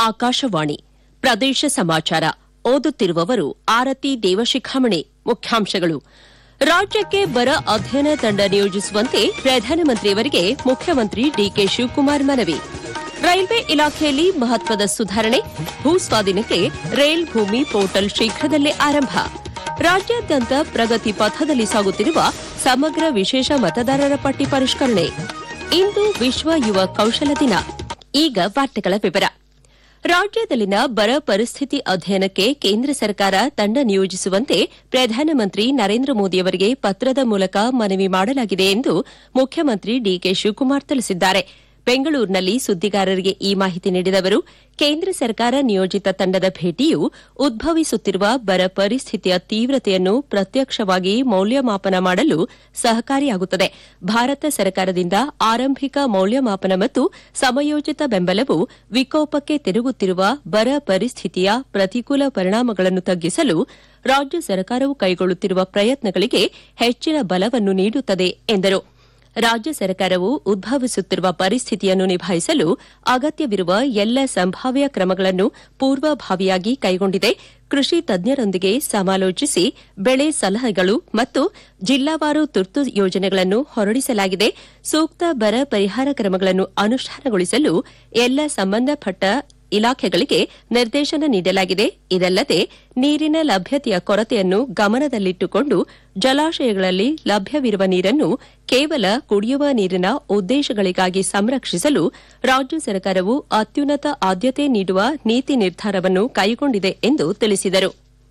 ಆಕಾಶವಾಣಿ ಪ್ರದೇಶ ಸಮಾಚಾರ ಓದುತ್ತಿರುವವರು ಆರತಿ ದೇವಶಿಖಾಮಣಿ ಮುಖ್ಯಾಂಶಗಳು ರಾಜ್ಯಕ್ಕೆ ಬರ ಅಧ್ಯಯನ ತಂಡ ನಿಯೋಜಿಸುವಂತೆ ಪ್ರಧಾನಮಂತ್ರಿಯವರಿಗೆ ಮುಖ್ಯಮಂತ್ರಿ ಡಿಕೆ ಶಿವಕುಮಾರ್ ಮನವಿ ರೈಲ್ವೆ ಇಲಾಖೆಯಲ್ಲಿ ಮಹತ್ವದ ಸುಧಾರಣೆ ಭೂ ಸ್ವಾಧೀನಕ್ಕೆ ರೈಲ್ ಭೂಮಿ ಪೋರ್ಟಲ್ ಶೀಘ್ರದಲ್ಲೇ ಆರಂಭ ರಾಜ್ಯಾದ್ಯಂತ ಪ್ರಗತಿ ಪಥದಲ್ಲಿ ಸಾಗುತ್ತಿರುವ ಸಮಗ್ರ ವಿಶೇಷ ಮತದಾರರ ಪಟ್ಟಿ ಪರಿಷ್ಕರಣೆ ಇಂದು ವಿಶ್ವ ಯುವ ಕೌಶಲ ದಿನ ಈಗ ವಾರ್ತೆಗಳ ವಿವರ ರಾಜ್ಯದಲ್ಲಿನ ಬರ ಪರಿಸ್ಥಿತಿ ಅಧ್ಯಯನಕ್ಕೆ ಕೇಂದ್ರ ಸರ್ಕಾರ ತಂಡ ನಿಯೋಜಿಸುವಂತೆ ಪ್ರಧಾನಮಂತ್ರಿ ನರೇಂದ್ರ ಮೋದಿಯವರಿಗೆ ಪತ್ರದ ಮೂಲಕ ಮನವಿ ಮಾಡಲಾಗಿದೆ ಎಂದು ಮುಖ್ಯಮಂತ್ರಿ ಡಿಕೆ ಶಿವಕುಮಾರ್ ತಿಳಿಸಿದ್ದಾರೆ ಬೆಂಗಳೂರಿನಲ್ಲಿ ಸುದ್ದಿಗಾರರಿಗೆ ಈ ಮಾಹಿತಿ ನೀಡಿದ ಅವರು ಕೇಂದ್ರ ಸರ್ಕಾರ ನಿಯೋಜಿತ ತಂಡದ ಭೇಟಿಯು ಉದ್ಭವಿಸುತ್ತಿರುವ ಬರ ಪರಿಸ್ಥಿತಿಯ ತೀವ್ರತೆಯನ್ನು ಪ್ರತ್ಯಕ್ಷವಾಗಿ ಮೌಲ್ಯಮಾಪನ ಮಾಡಲು ಸಹಕಾರಿಯಾಗುತ್ತದೆ ಭಾರತ ಸರ್ಕಾರದಿಂದ ಆರಂಭಿಕ ಮೌಲ್ಯಮಾಪನ ಮತ್ತು ಸಮಯೋಚಿತ ಬೆಂಬಲವು ವಿಕೋಪಕ್ಕೆ ತಿರುಗುತ್ತಿರುವ ಬರ ಪರಿಸ್ಥಿತಿಯ ಪ್ರತಿಕೂಲ ಪರಿಣಾಮಗಳನ್ನು ತಗ್ಗಿಸಲು ರಾಜ್ಯ ಸರ್ಕಾರವು ಕೈಗೊಳ್ಳುತ್ತಿರುವ ಪ್ರಯತ್ನಗಳಿಗೆ ಹೆಚ್ಚಿನ ಬಲವನ್ನು ನೀಡುತ್ತದೆ ಎಂದರು ರಾಜ್ಯ ಸರ್ಕಾರವು ಉದ್ಭವಿಸುತ್ತಿರುವ ಪರಿಸ್ಥಿತಿಯನ್ನು ನಿಭಾಯಿಸಲು ಅಗತ್ಯವಿರುವ ಎಲ್ಲ ಸಂಭಾವ್ಯ ಕ್ರಮಗಳನ್ನು ಪೂರ್ವಭಾವಿಯಾಗಿ ಕೈಗೊಂಡಿದೆ ಕೃಷಿ ತಜ್ಞರೊಂದಿಗೆ ಸಮಾಲೋಚಿಸಿ ಬೆಳೆ ಸಲಹೆಗಳು ಮತ್ತು ಜಿಲ್ಲಾವಾರು ತುರ್ತು ಯೋಜನೆಗಳನ್ನು ಹೊರಡಿಸಲಾಗಿದೆ ಸೂಕ್ತ ಬರ ಪರಿಹಾರ ಕ್ರಮಗಳನ್ನು ಅನುಷ್ಠಾನಗೊಳಿಸಲು ಎಲ್ಲ ಸಂಬಂಧಪಟ್ಟ ಇಲಾಖೆಗಳಿಗೆ ನಿರ್ದೇಶನ ನೀಡಲಾಗಿದೆ ಇದಲ್ಲದೆ ನೀರಿನ ಲಭ್ಯತೆಯ ಕೊರತೆಯನ್ನು ಗಮನದಲ್ಲಿಟ್ಟುಕೊಂಡು ಜಲಾಶಯಗಳಲ್ಲಿ ಲಭ್ಯವಿರುವ ನೀರನ್ನು ಕೇವಲ ಕುಡಿಯುವ ನೀರಿನ ಉದ್ದೇಶಗಳಿಗಾಗಿ ಸಂರಕ್ಷಿಸಲು ರಾಜ್ಯ ಸರ್ಕಾರವು ಅತ್ಯುನ್ನತ ಆದ್ಯತೆ ನೀಡುವ ನೀತಿ ನಿರ್ಧಾರವನ್ನು ಕೈಗೊಂಡಿದೆ ಎಂದು ತಿಳಿಸಿದರು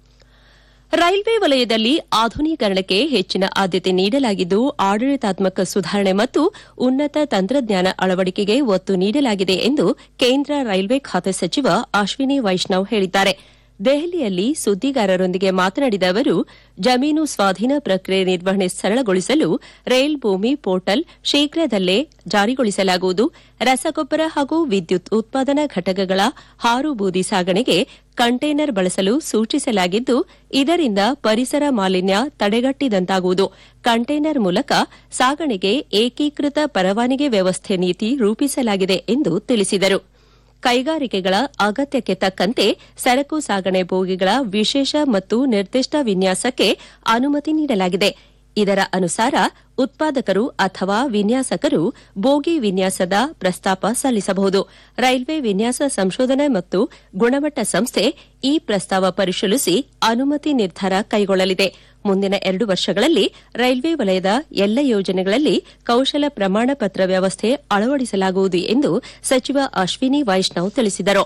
ರೈಲ್ವೆ ವಲಯದಲ್ಲಿ ಆಧುನೀಕರಣಕ್ಕೆ ಹೆಚ್ಚಿನ ಆದ್ಯತೆ ನೀಡಲಾಗಿದ್ದು ಆಡಳಿತಾತ್ಮಕ ಸುಧಾರಣೆ ಮತ್ತು ಉನ್ನತ ತಂತ್ರಜ್ಞಾನ ಅಳವಡಿಕೆಗೆ ಒತ್ತು ನೀಡಲಾಗಿದೆ ಎಂದು ಕೇಂದ್ರ ರೈಲ್ವೆ ಖಾತೆ ಸಚಿವ ಅಶ್ವಿನಿ ವೈಷ್ಣವ್ ಹೇಳಿದ್ದಾರೆ ದೆಹಲಿಯಲ್ಲಿ ಸುದ್ದಿಗಾರರೊಂದಿಗೆ ಮಾತನಾಡಿದ ಅವರು ಜಮೀನು ಸ್ವಾಧೀನ ಪ್ರಕ್ರಿಯೆ ನಿರ್ವಹಣೆ ಸರಳಗೊಳಿಸಲು ರೈಲ್ ಭೂಮಿ ಪೋರ್ಟಲ್ ಶೀಘ್ರದಲ್ಲೇ ಜಾರಿಗೊಳಿಸಲಾಗುವುದು ರಸಗೊಬ್ಬರ ಹಾಗೂ ವಿದ್ಯುತ್ ಉತ್ಪಾದನಾ ಘಟಕಗಳ ಹಾರು ಬೂದಿ ಸಾಗಣೆಗೆ ಕಂಟೈನರ್ ಬಳಸಲು ಸೂಚಿಸಲಾಗಿದ್ದು ಇದರಿಂದ ಪರಿಸರ ಮಾಲಿನ್ಯ ತಡೆಗಟ್ಟಿದಂತಾಗುವುದು ಕಂಟೈನರ್ ಮೂಲಕ ಸಾಗಣೆಗೆ ಏಕೀಕೃತ ಪರವಾನಗಿ ವ್ಯವಸ್ಥೆ ನೀತಿ ರೂಪಿಸಲಾಗಿದೆ ಎಂದು ತಿಳಿಸಿದರು ಕೈಗಾರಿಕೆಗಳ ಅಗತ್ಯಕ್ಕೆ ತಕ್ಕಂತೆ ಸರಕು ಸಾಗಣೆ ಬೋಗಿಗಳ ವಿಶೇಷ ಮತ್ತು ನಿರ್ದಿಷ್ಟ ವಿನ್ಯಾಸಕ್ಕೆ ಅನುಮತಿ ನೀಡಲಾಗಿದೆ ಇದರ ಅನುಸಾರ ಉತ್ಪಾದಕರು ಅಥವಾ ವಿನ್ಯಾಸಕರು ಬೋಗಿ ವಿನ್ಯಾಸದ ಪ್ರಸ್ತಾಪ ಸಲ್ಲಿಸಬಹುದು ರೈಲ್ವೆ ವಿನ್ಯಾಸ ಸಂಶೋಧನೆ ಮತ್ತು ಗುಣಮಟ್ಟ ಸಂಸ್ಥೆ ಈ ಪ್ರಸ್ತಾವ ಪರಿಶೀಲಿಸಿ ಅನುಮತಿ ನಿರ್ಧಾರ ಕೈಗೊಳ್ಳಲಿದೆ ಮುಂದಿನ ಎರಡು ವರ್ಷಗಳಲ್ಲಿ ರೈಲ್ವೆ ವಲಯದ ಎಲ್ಲ ಯೋಜನೆಗಳಲ್ಲಿ ಕೌಶಲ ಪ್ರಮಾಣ ಪತ್ರ ವ್ಯವಸ್ಥೆ ಅಳವಡಿಸಲಾಗುವುದು ಎಂದು ಸಚಿವ ಅಶ್ವಿನಿ ವೈಷ್ಣವ್ ತಿಳಿಸಿದರು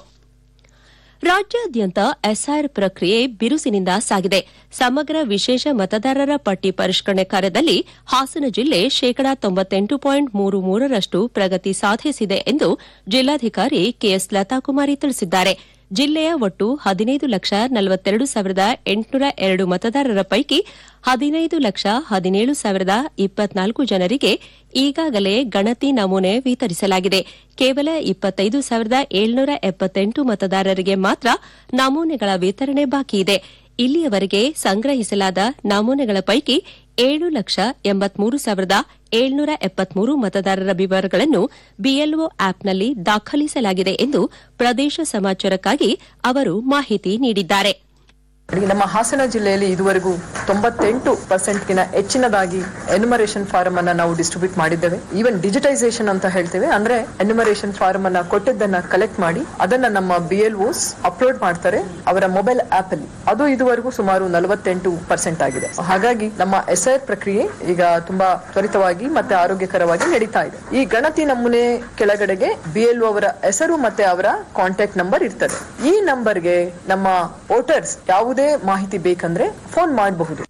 ರಾಜ್ಯಾದ್ಯಂತ ಎಸ್ಆರ್ ಪ್ರಕ್ರಿಯೆ ಬಿರುಸಿನಿಂದ ಸಾಗಿದೆ ಸಮಗ್ರ ವಿಶೇಷ ಮತದಾರರ ಪಟ್ಟಿ ಪರಿಷ್ಕರಣೆ ಕಾರ್ಯದಲ್ಲಿ ಹಾಸನ ಜಿಲ್ಲೆ ಶೇಕಡಾ ತೊಂಬತ್ತೆಂಟು ಪಾಯಿಂಟ್ ಮೂರು ಮೂರರಷ್ಟು ಪ್ರಗತಿ ಸಾಧಿಸಿದೆ ಎಂದು ಜಿಲ್ಲಾಧಿಕಾರಿ ಕೆಎಸ್ ಲತಾಕುಮಾರಿ ತಿಳಿಸಿದ್ದಾರೆ ಜಿಲ್ಲೆಯ ಒಟ್ಟು ಹದಿನೈದು ಲಕ್ಷ ನಲವತ್ತೆರಡು ಸಾವಿರದ ಎಂಟುನೂರ ಎರಡು ಮತದಾರರ ಪೈಕಿ ಹದಿನೈದು ಲಕ್ಷ ಹದಿನೇಳು ಸಾವಿರದ ಇಪ್ಪತ್ನಾಲ್ಕು ಜನರಿಗೆ ಈಗಾಗಲೇ ಗಣತಿ ನಮೂನೆ ವಿತರಿಸಲಾಗಿದೆ ಕೇವಲ ಇಪ್ಪತ್ತೈದು ಸಾವಿರದ ಏಳ್ನೂರ ಎಪ್ಪತ್ತೆಂಟು ಮತದಾರರಿಗೆ ಮಾತ್ರ ನಮೂನೆಗಳ ವಿತರಣೆ ಬಾಕಿಯಿದೆ ಇಲ್ಲಿಯವರೆಗೆ ಸಂಗ್ರಹಿಸಲಾದ ನಮೂನೆಗಳ ಪೈಕಿ ಏಳು ಲಕ್ಷ ಎಂಬತ್ಮೂರು ಸಾವಿರದ ಏಳ್ನೂರ ಎಪ್ಪತ್ಮೂರು ಮತದಾರರ ವಿವರಗಳನ್ನು ಬಿಎಲ್ಒ ಆಪ್ನಲ್ಲಿ ದಾಖಲಿಸಲಾಗಿದೆ ಎಂದು ಪ್ರದೇಶ ಸಮಾಚಾರಕ್ಕಾಗಿ ಅವರು ಮಾಹಿತಿ ನೀಡಿದ್ದಾರೆ ನಮ್ಮ ಹಾಸನ ಜಿಲ್ಲೆಯಲ್ಲಿ ಇದುವರೆಗೂ ತೊಂಬತ್ತೆಂಟು ಪರ್ಸೆಂಟ್ಗಿನ ಹೆಚ್ಚಿನದಾಗಿ ಎನ್ಯುಮರೇಷನ್ ಫಾರಂ ಅನ್ನ ನಾವು ಡಿಸ್ಟ್ರಿಬ್ಯೂಟ್ ಮಾಡಿದ್ದೇವೆ ಈವನ್ ಡಿಜಿಟೈಸೇಷನ್ ಅಂತ ಹೇಳ್ತೇವೆ ಅಂದ್ರೆ ಎನ್ಯುಮರೇಷನ್ ಫಾರಂ ಅನ್ನ ಕೊಟ್ಟಿದ್ದನ್ನ ಕಲೆಕ್ಟ್ ಮಾಡಿ ಅದನ್ನ ನಮ್ಮ ಬಿ ಎಲ್ ಓಸ್ ಅಪ್ಲೋಡ್ ಮಾಡ್ತಾರೆ ಅವರ ಮೊಬೈಲ್ ಆಪ್ ಅಲ್ಲಿ ಅದು ಇದುವರೆಗೂ ಸುಮಾರು ನಲವತ್ತೆಂಟು ಪರ್ಸೆಂಟ್ ಆಗಿದೆ ಹಾಗಾಗಿ ನಮ್ಮ ಎಸ್ ಐ ಪ್ರಕ್ರಿಯೆ ಈಗ ತುಂಬಾ ತ್ವರಿತವಾಗಿ ಮತ್ತೆ ಆರೋಗ್ಯಕರವಾಗಿ ನಡೀತಾ ಇದೆ ಈ ಗಣತಿ ನಮೂನೆ ಕೆಳಗಡೆಗೆ ಬಿ ಎಲ್ ಅವರ ಹೆಸರು ಮತ್ತೆ ಅವರ ಕಾಂಟ್ಯಾಕ್ಟ್ ನಂಬರ್ ಇರ್ತದೆ ಈ ನಂಬರ್ಗೆ ನಮ್ಮ ವೋಟರ್ಸ್ ಯಾವುದೇ ಮಾಹಿತಿ ಬೇಕಂದ್ರೆ ಫೋನ್ ಮಾಡಬಹುದು